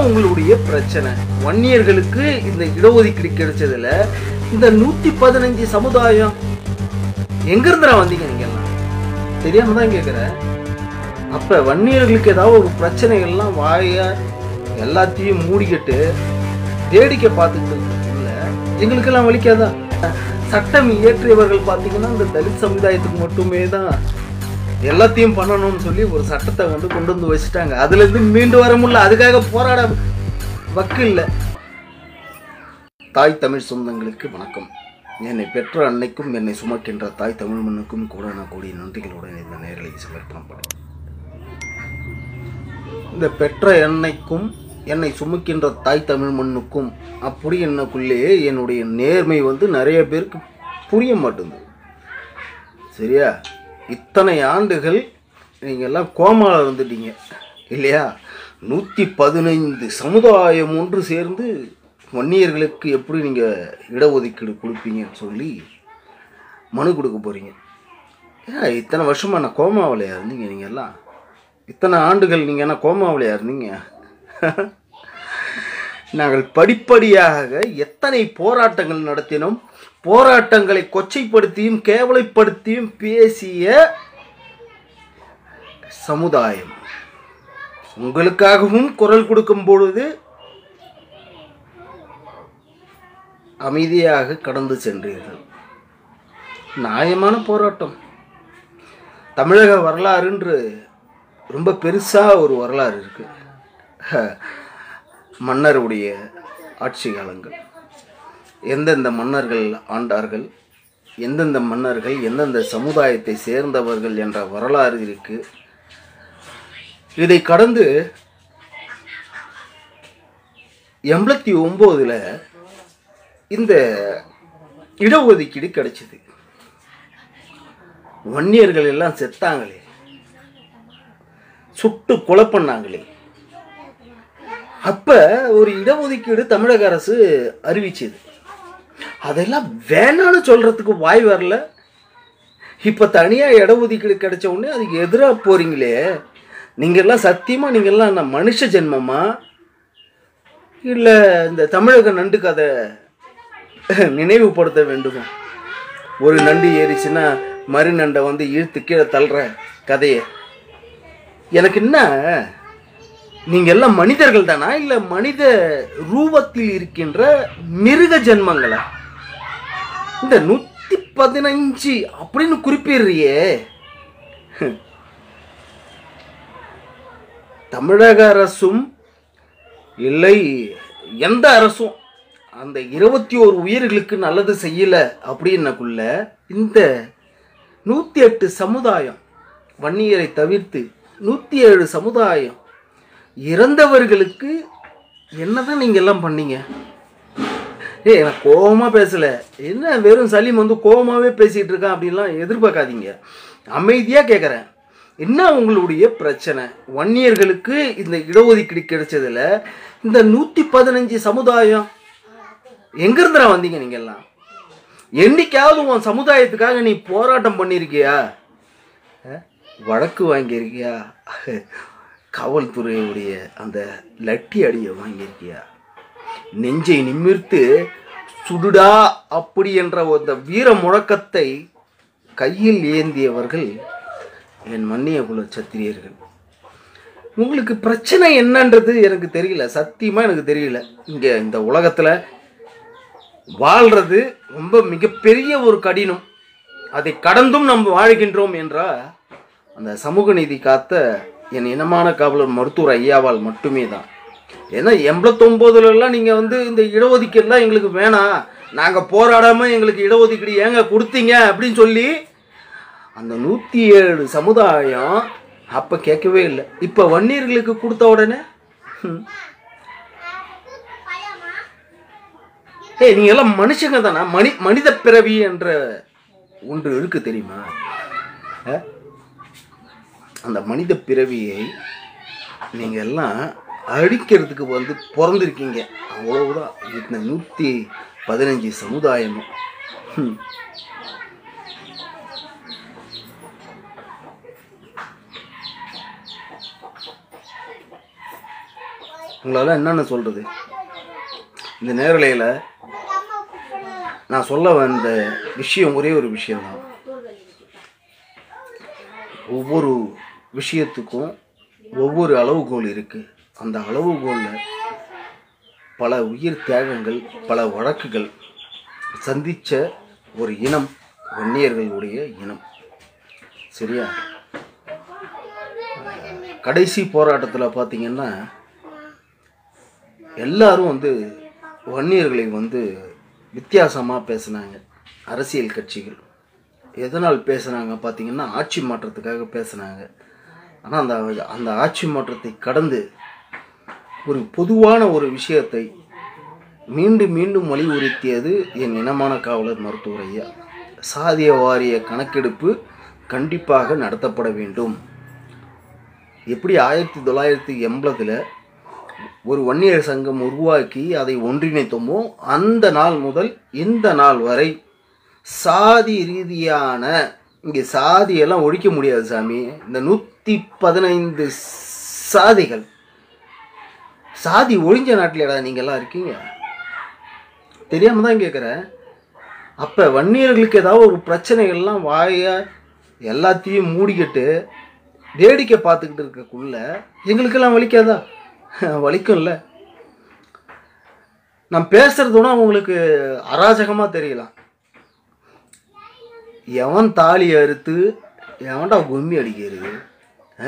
உங்களுடைய பிரச்சனை வன்னியர்களுக்கு இந்த இடஒதுக்கீடு கிடைச்சதுல இந்த நூத்தி பதினஞ்சு சமுதாயம் எங்க இருந்துடா வந்தீங்க நீங்க எல்லாம் தெரியாம தான் கேக்குறேன் அப்ப வன்னியர்களுக்கு ஏதாவது ஒரு பிரச்சனைகள்லாம் வாய எல்லாத்தையும் மூடிக்கிட்டு வேடிக்கை பார்த்துக்கிட்டு இல்ல எங்களுக்கெல்லாம் வலிக்காதா சட்டம் இயற்றியவர்கள் பார்த்தீங்கன்னா இந்த தலித் சமுதாயத்துக்கு மட்டுமே தான் எல்லாத்தையும் பண்ணணும்னு சொல்லி ஒரு சட்டத்தை வந்து கொண்டு வந்து வச்சுட்டாங்க அதுல இருந்து மீண்டு வர முடியல அதுக்காக போராட வக்கு இல்லை தாய் தமிழ் சொந்தங்களுக்கு வணக்கம் என்னை பெற்ற அன்னைக்கும் என்னை சுமக்கின்ற தாய் தமிழ் மண்ணுக்கும் கூட நான் கூடிய நன்றிகளுடன் இந்த நேரலை சமர்ப்பணம் பண்ணேன் இந்த பெற்ற எண்ணெய்க்கும் என்னை சுமக்கின்ற தாய் தமிழ் மண்ணுக்கும் அப்படி என்னக்குள்ளேயே என்னுடைய நேர்மை வந்து நிறைய பேருக்கு புரிய மாட்டேங்குது சரியா இத்தனை ஆண்டுகள் நீங்கள் எல்லாம் கோமால இருந்துட்டீங்க இல்லையா நூற்றி பதினைந்து சமுதாயம் ஒன்று சேர்ந்து வன்னியர்களுக்கு எப்படி நீங்கள் இடஒதுக்கீடு கொடுப்பீங்கன்னு சொல்லி மனு கொடுக்க போகிறீங்க ஏன் இத்தனை வருஷமாக நான் கோமாவிலையா இருந்தீங்க நீங்கள் எல்லாம் இத்தனை ஆண்டுகள் நீங்கள் என்ன கோமாவிலையா இருந்தீங்க நாங்கள் படிப்படியாக எத்தனை போராட்டங்கள் நடத்தினோம் போராட்டங்களை கொச்சைப்படுத்தியும் கேவலைப்படுத்தியும் பேசிய சமுதாயம் உங்களுக்காகவும் குரல் கொடுக்கும் பொழுது அமைதியாக கடந்து சென்றீர்கள் நியாயமான போராட்டம் தமிழக வரலாறுன்று ரொம்ப பெருசாக ஒரு வரலாறு இருக்கு மன்னருடைய ஆட்சி காலங்கள் எந்தெந்த மன்னர்கள் ஆண்டார்கள் எந்தெந்த மன்னர்கள் எந்தெந்த சமுதாயத்தை சேர்ந்தவர்கள் என்ற வரலாறு இருக்கு இதை கடந்து எண்பத்தி ஒம்போதில் இந்த இடஒதுக்கீடு கிடைச்சிது வன்னியர்கள் எல்லாம் செத்தாங்களே சுட்டு கொலை பண்ணாங்களே அப்ப ஒரு இடஒதுக்கீடு தமிழக அரசு அறிவிச்சது அதெல்லாம் வேணான்னு சொல்றதுக்கு வாய் வரல இப்ப தனியா இடஒதுக்கீடு கிடைச்ச உடனே அதுக்கு எதிராக போறீங்களே நீங்க எல்லாம் சத்தியமா நீங்க எல்லாம் என்ன மனுஷ ஜென்மமா இல்ல இந்த தமிழக நண்டு கதை நினைவுபடுத்த வேண்டுமா ஒரு நண்டு ஏறிச்சுன்னா மறு நண்டை வந்து இழுத்து கீழே தள்ளுற கதையை எனக்கு என்ன நீங்க எல்லாம் மனிதர்கள் தானா இல்ல மனித ரூபத்தில் இருக்கின்ற மிருக ஜென்மங்களா இந்த நூத்தி பதினஞ்சு அப்படின்னு குறிப்பிடுறியே தமிழக அரசும் இல்லை எந்த அரசும் அந்த இருபத்தி ஓரு உயிர்களுக்கு நல்லது செய்யல அப்படின்னக்குள்ள இந்த நூத்தி எட்டு சமுதாயம் வன்னியரை தவிர்த்து நூத்தி ஏழு சமுதாயம் இறந்தவர்களுக்கு என்னதான் நீங்க எல்லாம் பண்ணீங்க ஏய் நான் கோவமா பேசல என்ன வெறும் சலீம் வந்து கோவமாவே பேசிட்டு இருக்கான் அப்படின்லாம் எதிர்பார்க்காதீங்க அமைதியா கேட்குறேன் என்ன உங்களுடைய பிரச்சனை வன்னியர்களுக்கு இந்த இடஒதுக்கீடு கிடைச்சதுல இந்த நூத்தி பதினஞ்சு சமுதாயம் எங்க இருந்துடா வந்தீங்க நீங்க எல்லாம் என்னைக்காவது உன் சமுதாயத்துக்காக நீ போராட்டம் பண்ணியிருக்கியா அஹ்? வழக்கு வாங்கியிருக்கியா காவல்துறையுடைய அந்த லட்டி அடியை வாங்கியிருக்கியா நெஞ்சை நிமிர்த்து சுடுடா அப்படி என்ற அந்த வீர முழக்கத்தை கையில் ஏந்தியவர்கள் என் மன்னிய குல சத்திரியர்கள் உங்களுக்கு பிரச்சனை என்னன்றது எனக்கு தெரியல சத்தியமா எனக்கு தெரியல இங்க இந்த உலகத்துல வாழ்றது ரொம்ப மிகப்பெரிய ஒரு கடினம் அதை கடந்தும் நாம் வாழ்கின்றோம் என்றால் அந்த சமூக நீதி காத்த என் இனமான காவலர் மருத்துவர் ஐயாவால் மட்டுமே தான் ஏன்னா எண்பத்தொம்போதுலலாம் நீங்கள் வந்து இந்த இடஒதுக்கீடுலாம் எங்களுக்கு வேணாம் நாங்கள் போராடாமல் எங்களுக்கு இடஒதுக்கீடு ஏங்க கொடுத்தீங்க அப்படின்னு சொல்லி அந்த நூற்றி ஏழு சமுதாயம் அப்போ கேட்கவே இல்லை இப்போ வன்னியர்களுக்கு கொடுத்த உடனே ஹம், ஏய் நீங்க எல்லாம் மனுஷங்க தானா மனி மனித பிறவி என்ற ஒன்று இருக்கு தெரியுமா அஹ்? அந்த மனித பிறவியை நீங்க எல்லாம் அழிக்கிறதுக்கு வந்து பிறந்திருக்கீங்க அவ்வளவுதான் இந்த நூத்தி பதினஞ்சு சமுதாயமும் ஹம். உங்களால் என்னென்ன சொல்கிறது இந்த நேரலையில் நான் சொல்ல வந்த விஷயம் ஒரே ஒரு விஷயம்தான் ஒவ்வொரு விஷயத்துக்கும் ஒவ்வொரு அளவுகோல் இருக்குது அந்த அளவுகோலில் பல உயிர் தியாகங்கள் பல வழக்குகள் சந்தித்த ஒரு இனம் வன்னியர்களுடைய இனம் சரியா கடைசி போராட்டத்தில் பார்த்தீங்கன்னா எல்லாரும் வந்து வன்னியர்களை வந்து வித்தியாசமாக பேசுனாங்க அரசியல் கட்சிகள் எதனால் பேசுனாங்க பார்த்தீங்கன்னா ஆட்சி மாற்றத்துக்காக பேசுனாங்க ஆனால் அந்த அந்த ஆட்சி மாற்றத்தை கடந்து ஒரு பொதுவான ஒரு விஷயத்தை மீண்டும் மீண்டும் வலியுறுத்தியது என் இனமான காவலர் மருத்துவர் ஐயா சாதிய வாரிய கணக்கெடுப்பு கண்டிப்பாக நடத்தப்பட வேண்டும் எப்படி ஆயிரத்தி தொள்ளாயிரத்தி எண்பதில் ஒரு வன்னியர் சங்கம் உருவாக்கி அதை ஒன்றிணைத்தோமோ அந்த நாள் முதல் இந்த நாள் வரை சாதி ரீதியான இங்கே சாதியெல்லாம் ஒழிக்க முடியாது சாமி இந்த நூற்றி பதினைந்து சாதிகள் சாதி ஒழிஞ்ச நாட்டிலடா நீங்கள்லாம் இருக்கீங்க தெரியாமல் தான் கேட்குறேன் அப்போ வன்னியர்களுக்கு ஏதாவது ஒரு பிரச்சனைகள்லாம் வாய எல்லாத்தையும் மூடிக்கிட்டு வேடிக்கை பார்த்துக்கிட்டு இருக்கக்குள்ள எங்களுக்கெல்லாம் வலிக்காதா வலிக்கும்ல நான் பேசுறதுனா உங்களுக்கு அராஜகமாக தெரியலாம் எவன் தாலி அறுத்து எவன்டா கும்மி அடிக்கிறது ஆ?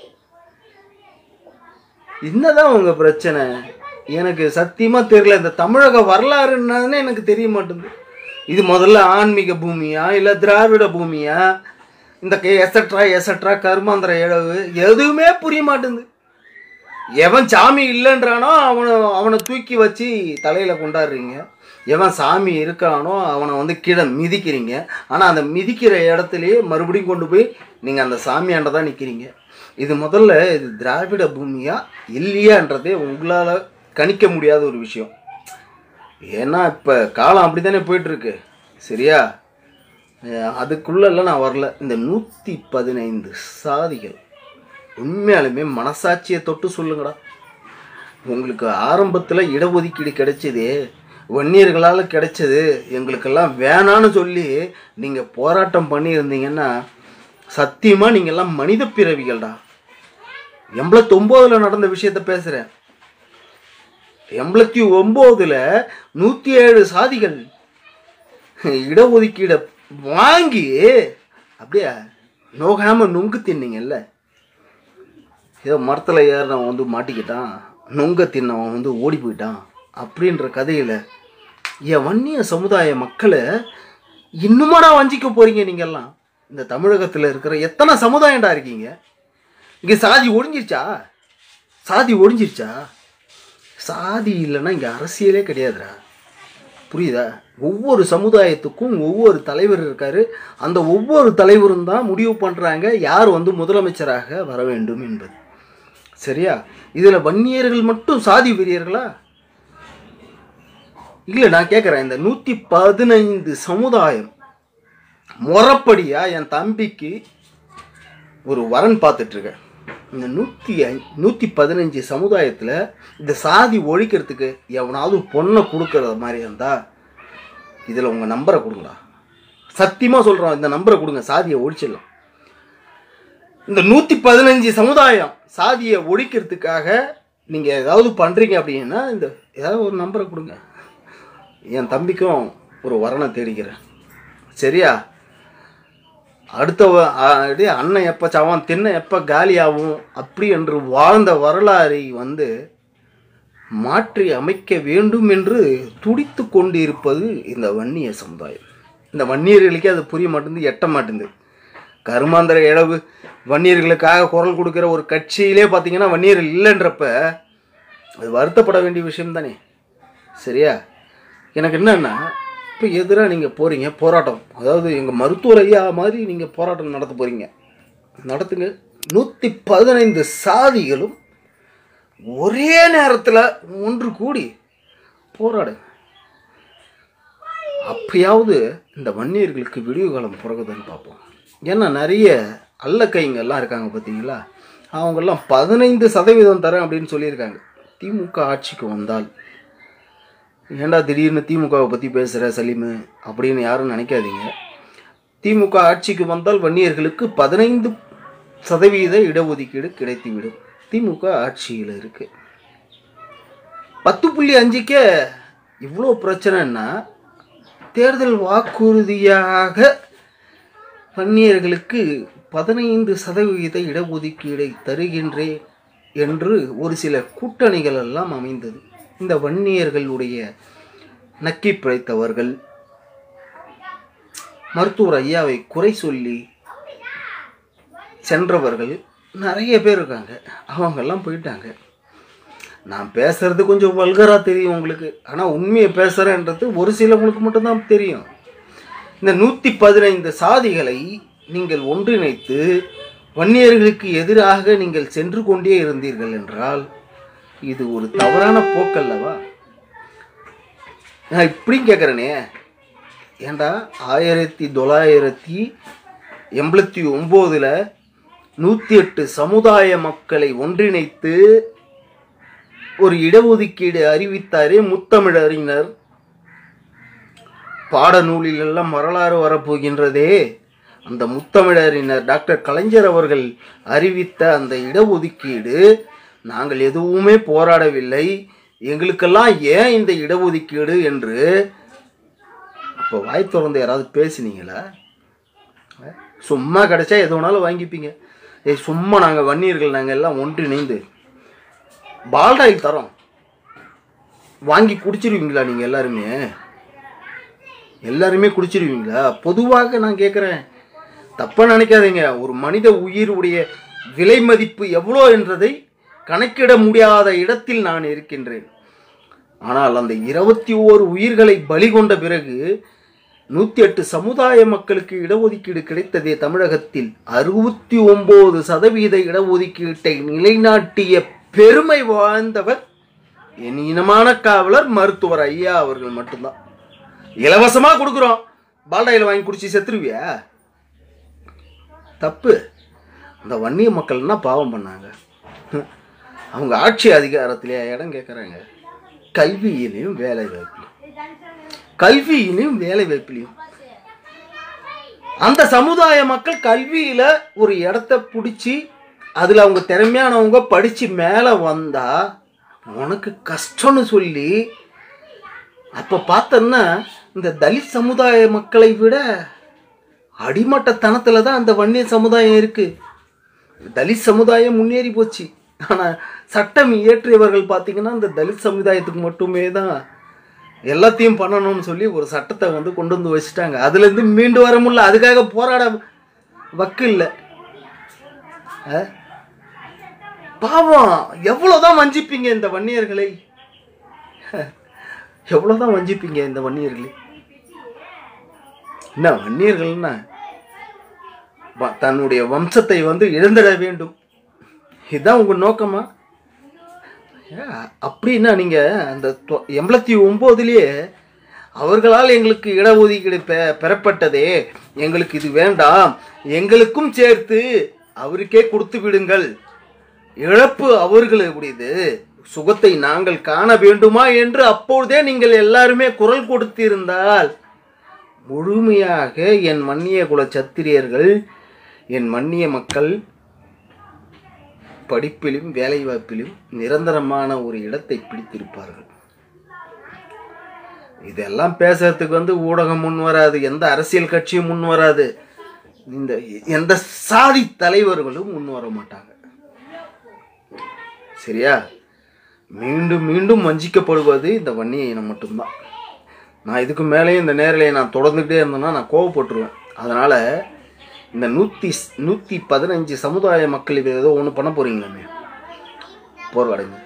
என்னதான் உங்க பிரச்சனை எனக்கு சத்தியமா தெரியல இந்த தமிழக வரலாறு என்னன்னு எனக்கு தெரிய மாட்டேங்குது இது முதல்ல ஆன்மீக பூமியா இல்ல திராவிட பூமியா இந்த எசட்ரா எசட்ரா கருமாந்திர இழவு எதுவுமே புரிய மாட்டேங்குது எவன் சாமி இல்லைன்றானோ அவனை அவனை தூக்கி வச்சு தலையில கொண்டாடுறீங்க எவன் சாமி இருக்கானோ அவனை வந்து கீழே மிதிக்கிறீங்க ஆனால் அந்த மிதிக்கிற இடத்துலயே மறுபடியும் கொண்டு போய் நீங்கள் அந்த சாமியாண்ட தான் நிற்கிறீங்க இது முதல்ல இது திராவிட பூமியா இல்லையான்றதே உங்களால் கணிக்க முடியாத ஒரு விஷயம் ஏன்னா இப்போ காலம் அப்படி தானே போயிட்டுருக்கு சரியா அஹ் அதுக்குள்ளெல்லாம் நான் வரல இந்த நூற்றி பதினைந்து சாதிகள் உண்மையாலுமே மனசாட்சியை தொட்டு சொல்லுங்கடா உங்களுக்கு ஆரம்பத்தில் இடஒதுக்கீடு கிடைச்சதே வன்னியர்களால் கிடைச்சது எங்களுக்கெல்லாம் வேணான்னு சொல்லி நீங்கள் போராட்டம் பண்ணியிருந்தீங்கன்னா சத்தியமாக நீங்கள்லாம் மனித பிறவிகள்டா எண்பத்தொம்போதில் நடந்த விஷயத்த பேசுகிறேன் எண்பத்தி ஒம்போதில் நூற்றி ஏழு சாதிகள் இடஒதுக்கீடை வாங்கி அப்படியே நோகாமல் நுங்கு தின்னீங்கல்ல ஏதோ மரத்தில் ஏறினவன் வந்து மாட்டிக்கிட்டான் நொங்க தின்னவன் வந்து ஓடி போயிட்டான் அப்படின்ற கதையில் என் வன்னிய சமுதாய மக்களை இன்னுமாடா வஞ்சிக்க போறீங்க நீங்கெல்லாம் இந்த தமிழகத்தில் இருக்கிற எத்தனை சமுதாயம்டா இருக்கீங்க இங்கே சாதி ஒழிஞ்சிருச்சா சாதி ஒழிஞ்சிருச்சா சாதி இல்லைன்னா இங்கே அரசியலே கிடையாதுடா புரியுதா ஒவ்வொரு சமுதாயத்துக்கும் ஒவ்வொரு தலைவர் இருக்காரு அந்த ஒவ்வொரு தலைவரும் தான் முடிவு பண்ணுறாங்க யார் வந்து முதலமைச்சராக வர வேண்டும் என்பது சரியா இதில் வன்னியர்கள் மட்டும் சாதி வெறியர்களா இல்லை நான் கேட்குறேன் இந்த நூற்றி பதினைந்து சமுதாயம் முறப்படியா என் தம்பிக்கு ஒரு வரன் பார்த்துட்ருக்கேன் இந்த நூற்றி நூற்றி பதினஞ்சு சமுதாயத்தில் இந்த சாதி ஒழிக்கிறதுக்கு எவனாவது பொண்ணை கொடுக்கறது மாதிரி இருந்தா இதில் உங்கள் நம்பரை கொடுங்கடா சத்தியமாக சொல்கிறோம் இந்த நம்பரை கொடுங்க சாதியை ஒழிச்சிடலாம் இந்த நூற்றி பதினஞ்சு சமுதாயம் சாதியை ஒழிக்கிறதுக்காக நீங்கள் ஏதாவது பண்ணுறீங்க அப்படின்னா இந்த ஏதாவது ஒரு நம்பரை கொடுங்க என் தம்பிக்கும் ஒரு வரனை தேடிக்கிறேன் சரியா அடுத்த வ- ஆ, அப்படியே அண்ணன் எப்போ சாவான் திண்ணை எப்போ காலியாகும் அப்படி என்று வாழ்ந்த வரலாறை வந்து மாற்றி அமைக்க வேண்டும் என்று துடித்து கொண்டிருப்பது இந்த வன்னிய சமுதாயம் இந்த வன்னியர்களுக்கே அது புரிய மாட்டேங்குது எட்ட மாட்டேங்குது கருமாந்திர இழவு வன்னியர்களுக்காக குரல் கொடுக்குற ஒரு கட்சியிலே பார்த்தீங்கன்னா வன்னியர்கள் இல்லைன்றப்ப அது வருத்தப்பட வேண்டிய விஷயம் தானே சரியா எனக்கு என்னன்னா இப்போ எதிராக நீங்கள் போகிறீங்க போராட்டம் அதாவது எங்கள் மருத்துவர் ஐயா மாதிரி நீங்கள் போராட்டம் நடத்த போகிறீங்க நடத்துங்க நூற்றி பதினைந்து சாதிகளும் ஒரே நேரத்தில் ஒன்று கூடி போராடுங்க அப்பயாவது இந்த வன்னியர்களுக்கு விடிவு காலம் பிறகுதுன்னு பார்ப்போம் ஏன்னா நிறைய அல்ல கைங்கெல்லாம் இருக்காங்க பார்த்தீங்களா அவங்கெல்லாம் பதினைந்து சதவீதம் தரேன் அப்படின்னு சொல்லியிருக்காங்க திமுக ஆட்சிக்கு வந்தால் ஏன்டா திடீர்னு திமுகவை பற்றி பேசுகிற சலீமு அப்படின்னு யாரும் நினைக்காதீங்க திமுக ஆட்சிக்கு வந்தால் வன்னியர்களுக்கு பதினைந்து சதவீத இடஒதுக்கீடு கிடைத்துவிடும் திமுக ஆட்சியில் இருக்கு பத்து புள்ளி அஞ்சுக்கே இவ்வளோ பிரச்சனைன்னா தேர்தல் வாக்குறுதியாக வன்னியர்களுக்கு பதினைந்து சதவிகித இடஒதுக்கீடை தருகின்றேன் என்று ஒரு சில கூட்டணிகள் எல்லாம் அமைந்தது இந்த வன்னியர்களுடைய நக்கி பிழைத்தவர்கள் மருத்துவர் ஐயாவை குறை சொல்லி சென்றவர்கள் நிறைய பேர் இருக்காங்க அவங்கெல்லாம் போயிட்டாங்க நான் பேசுறது கொஞ்சம் வல்கராக தெரியும் உங்களுக்கு ஆனால் உண்மையை பேசுகிறேன்றது ஒரு சிலவங்களுக்கு மட்டும்தான் தெரியும் இந்த நூற்றி பதினைந்து சாதிகளை நீங்கள் ஒன்றிணைத்து வன்னியர்களுக்கு எதிராக நீங்கள் சென்று கொண்டே இருந்தீர்கள் என்றால் இது ஒரு தவறான போக்கல்லவா நான் இப்படியும் கேட்குறேனே ஏண்டா ஆயிரத்தி தொள்ளாயிரத்தி எண்பத்தி ஒம்போதில் நூற்றி எட்டு சமுதாய மக்களை ஒன்றிணைத்து ஒரு இடஒதுக்கீடு அறிவித்தாரே முத்தமிழறிஞர் பாடநூலில் எல்லாம் வரலாறு வரப்போகின்றதே அந்த முத்தமிழறிஞர் டாக்டர் கலைஞர் அவர்கள் அறிவித்த அந்த இடஒதுக்கீடு நாங்கள் எதுவுமே போராடவில்லை எங்களுக்கெல்லாம் ஏன் இந்த இடஒதுக்கீடு என்று அப்போ வாய் திறந்து யாராவது பேசுனீங்களா சும்மா கிடைச்சா எது வேணாலும் வாங்கிப்பீங்க ஏய் சும்மா நாங்கள் வன்னியர்கள் நாங்கள் எல்லாம் ஒன்றிணைந்து பால்டாயில் தரோம் வாங்கி குடிச்சிருவீங்களா நீங்கள் எல்லாருமே எல்லாருமே குடிச்சிருவீங்களா பொதுவாக நான் கேட்குறேன் தப்பாக நினைக்காதீங்க ஒரு மனித உயிருடைய விலை மதிப்பு எவ்வளோ என்றதை கணக்கிட முடியாத இடத்தில் நான் இருக்கின்றேன் ஆனால் அந்த இருபத்தி ஓரு உயிர்களை பலி கொண்ட பிறகு நூற்றி எட்டு சமுதாய மக்களுக்கு இடஒதுக்கீடு கிடைத்ததே தமிழகத்தில் அறுபத்தி ஒம்பது சதவீத இடஒதுக்கீட்டை நிலைநாட்டிய பெருமை வாழ்ந்தவர் என் இனமான காவலர் மருத்துவர் ஐயா அவர்கள் மட்டும்தான் இலவசமாக கொடுக்குறோம் பால்டாயில் வாங்கி குடிச்சு செத்துருவியா தப்பு அந்த வன்னிய மக்கள் என்ன பாவம் பண்ணாங்க அவங்க ஆட்சி அதிகாரத்திலே இடம் கேட்குறாங்க கல்வியிலையும் வேலை வாய்ப்பிலையும் கல்வியிலையும் வேலை வாய்ப்பிலையும் அந்த சமுதாய மக்கள் கல்வியில ஒரு இடத்த பிடிச்சி அதில் அவங்க திறமையானவங்க படித்து மேலே வந்தா உனக்கு கஷ்டம்னு சொல்லி அப்போ பார்த்தோன்னா இந்த தலித் சமுதாய மக்களை விட அடிமட்டத்தனத்தில் தான் அந்த வன்னிய சமுதாயம் இருக்குது தலித் சமுதாயம் முன்னேறி போச்சு ஆனால் சட்டம் இயற்றியவர்கள் பார்த்தீங்கன்னா இந்த தலித் சமுதாயத்துக்கு மட்டுமே தான் எல்லாத்தையும் பண்ணணும்னு சொல்லி ஒரு சட்டத்தை வந்து கொண்டு வந்து வச்சுட்டாங்க அதுலேருந்து மீண்டு வர முடியல அதுக்காக போராட வக்கு இல்லை ஆ? பாவம் எவ்வளோதான் வஞ்சிப்பீங்க இந்த வன்னியர்களை எவ்வளோதான் வஞ்சிப்பீங்க இந்த வன்னியர்களை என்ன வன்னியர்கள்னா வ- தன்னுடைய வம்சத்தை வந்து இழந்திட வேண்டும் இதுதான் உங்கள் நோக்கமா ஏன், அப்படின்னா நீங்கள் அந்த தொ- எண்பத்தி ஒம்போதுலேயே அவர்களால் எங்களுக்கு இடஒதுக்கீடு பெ பெறப்பட்டதே எங்களுக்கு இது வேண்டாம் எங்களுக்கும் சேர்த்து அவருக்கே கொடுத்து விடுங்கள் இழப்பு அவர்களுடையது சுகத்தை நாங்கள் காண வேண்டுமா என்று அப்பொழுதே நீங்கள் எல்லாருமே குரல் கொடுத்திருந்தால் முழுமையாக என் மன்னிய குல சத்திரியர்கள் என் மன்னிய மக்கள் படிப்பிலும் வேலைவாய்ப்பிலும் நிரந்தரமான ஒரு இடத்தை பிடித்திருப்பார்கள் இதெல்லாம் பேசுறதுக்கு வந்து ஊடகம் முன் வராது எந்த அரசியல் கட்சியும் முன் வராது இந்த எந்த சாதி தலைவர்களும் முன் வர மாட்டாங்க சரியா மீண்டும் மீண்டும் வஞ்சிக்கப்படுவது இந்த வன்னிய இனம் மட்டும்தான் நான் இதுக்கு மேலேயும் இந்த நேரலையை நான் தொடர்ந்துக்கிட்டே இருந்தேன்னா நான் கோவப்பட்டுருவேன் அதனால் இந்த நூற்றி நூற்றி பதினஞ்சு சமுதாய மக்கள் இது ஏதோ ஒன்று பண்ண போகிறீங்களாமே போராடுங்க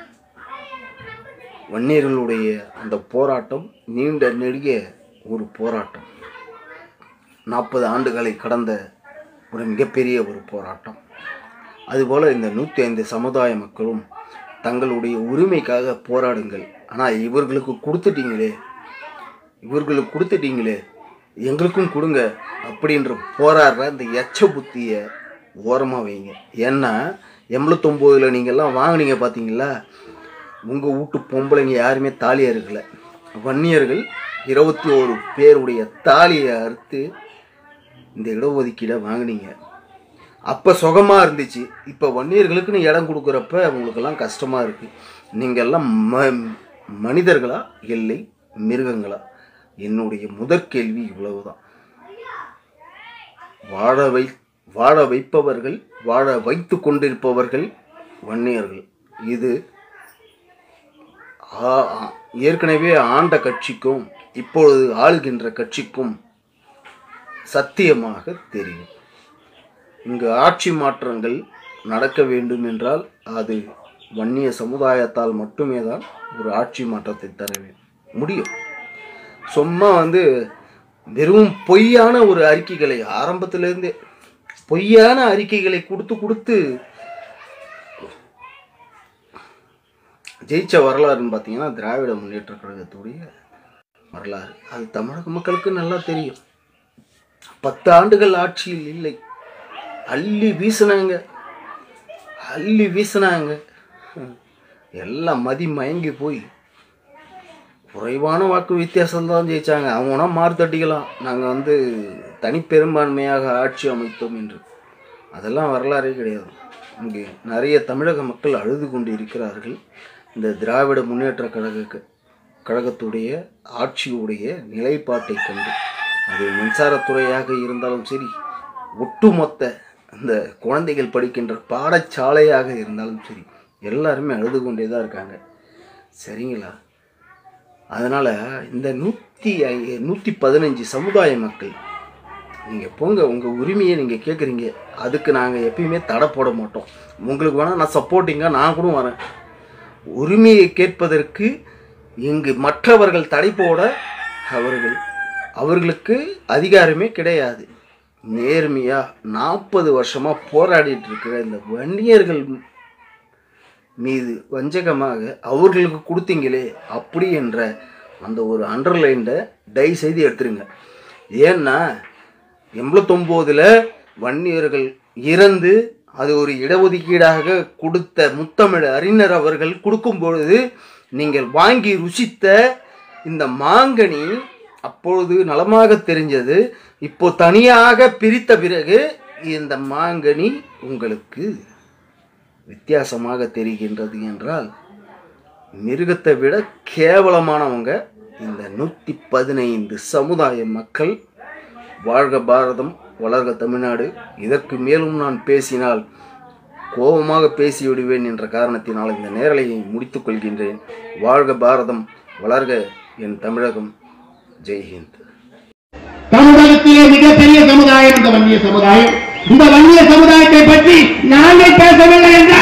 வன்னியர்களுடைய அந்த போராட்டம் நீண்ட நெடிய ஒரு போராட்டம் நாற்பது ஆண்டுகளை கடந்த ஒரு மிகப்பெரிய ஒரு போராட்டம் அதுபோல் இந்த நூற்றி ஐந்து சமுதாய மக்களும் தங்களுடைய உரிமைக்காக போராடுங்கள் ஆனால் இவர்களுக்கு கொடுத்துட்டீங்களே இவர்களுக்கு கொடுத்துட்டீங்களே எங்களுக்கும் கொடுங்க அப்படின்ற போராடுற இந்த எச்ச புத்தியை ஓரமாக வைங்க ஏன்னா எண்பத்தொம்போதில் நீங்கள்லாம் வாங்குனீங்க பார்த்தீங்களா உங்கள் வீட்டு பொம்பளைங்க யாருமே தாலி அறுக்கலை வன்னியர்கள் இருபத்தி ஓரு பேருடைய தாலியை அறுத்து இந்த இடஒதுக்கீடை வாங்குனீங்க அப்போ சுகமாக இருந்துச்சு இப்போ வன்னியர்களுக்குன்னு இடம் கொடுக்குறப்ப அவங்களுக்கெல்லாம் கஷ்டமாக இருக்குது நீங்கள் எல்லாம் ம மனிதர்களா இல்லை மிருகங்களா என்னுடைய முதற் கேள்வி இவ்வளவுதான் வாழ வை வாழ வைப்பவர்கள் வாழ வைத்து கொண்டிருப்பவர்கள் வன்னியர்கள் இது ஆ- ஆ- ஏற்கனவே ஆண்ட கட்சிக்கும் இப்பொழுது ஆளுகின்ற கட்சிக்கும் சத்தியமாக தெரியும் இங்கு ஆட்சி மாற்றங்கள் நடக்க வேண்டும் என்றால் அது வன்னிய சமுதாயத்தால் மட்டுமே தான் ஒரு ஆட்சி மாற்றத்தை தர வே- முடியும் சும்மா வந்து வெறும் பொய்யான ஒரு அறிக்கைகளை ஆரம்பத்திலிருந்தே பொய்யான அறிக்கைகளை கொடுத்து கொடுத்து ஜெயிச்ச வரலாறுன்னு பார்த்தீங்கன்னா திராவிட முன்னேற்ற கழகத்துடைய வரலாறு அது தமிழக மக்களுக்கு நல்லா தெரியும் பத்து ஆண்டுகள் ஆட்சியில் இல்லை அள்ளி வீசினாங்க அள்ளி வீசினாங்க ஹம். எல்லாம் மதி மயங்கி போய் குறைவான வாக்கு வித்தியாசம் தான் ஜெயிச்சாங்க அவங்கன்னா மாறு தட்டிக்கலாம் நாங்கள் வந்து தனிப்பெரும்பான்மையாக ஆட்சி அமைத்தோம் என்று அதெல்லாம் வரலாறே கிடையாது இங்கே நிறைய தமிழக மக்கள் அழுது கொண்டு இருக்கிறார்கள் இந்த திராவிட முன்னேற்ற கழக கழகத்துடைய ஆட்சியுடைய நிலைப்பாட்டை கண்டு அது மின்சாரத்துறையாக இருந்தாலும் சரி ஒட்டுமொத்த இந்த குழந்தைகள் படிக்கின்ற பாடசாலையாக இருந்தாலும் சரி எல்லாருமே அழுது கொண்டே தான் இருக்காங்க சரிங்களா அதனால் இந்த நூற்றி ஐ- நூற்றி பதினஞ்சு சமுதாய மக்கள் நீங்கள் போங்க உங்கள் உரிமையை நீங்கள் கேட்குறீங்க அதுக்கு நாங்கள் எப்பயுமே தடை போட மாட்டோம் உங்களுக்கு வேணால் நான் சப்போர்ட்டிங்காக நான் கூட வரேன் உரிமையை கேட்பதற்கு இங்கு மற்றவர்கள் தடை போட அவர்கள் அவர்களுக்கு அதிகாரமே கிடையாது நேர்மையாக நாற்பது வருஷமாக போராடிட்டு இருக்கிற இந்த வன்னியர்கள் மீது வஞ்சகமாக அவர்களுக்கு கொடுத்தீங்களே அப்படி என்ற அந்த ஒரு அண்டர்லைன்ட தயவு செய்து எடுத்துருங்க ஏன்னா எண்பத்தொம்போதில் வன்னியர்கள் இறந்து அது ஒரு இடஒதுக்கீடாக கொடுத்த முத்தமிழ் அறிஞர் அவர்கள் கொடுக்கும் பொழுது நீங்கள் வாங்கி ருசித்த இந்த மாங்கனி அப்பொழுது நலமாக தெரிஞ்சது இப்போ தனியாக பிரித்த பிறகு இந்த மாங்கனி உங்களுக்கு வித்தியாசமாக தெரிகின்றது என்றால் மிருகத்தை விட கேவலமானவங்க இந்த நூற்றி பதினைந்து சமுதாய மக்கள் வாழ்க பாரதம் வளர்க தமிழ்நாடு இதற்கு மேலும் நான் பேசினால் கோபமாக பேசிவிடுவேன் என்ற காரணத்தினால் இந்த நேரலையை முடித்துக் கொள்கின்றேன் வாழ்க பாரதம் வளர்க என் தமிழகம் ஜெய்ஹிந்த் தமிழகத்திலே மிகப்பெரிய சமுதாயம் இந்த வன்னிய சமுதாயம் இந்த வன்னிய சமுதாயத்தை பற்றி நாங்கள் பேசவில்லை என்றால்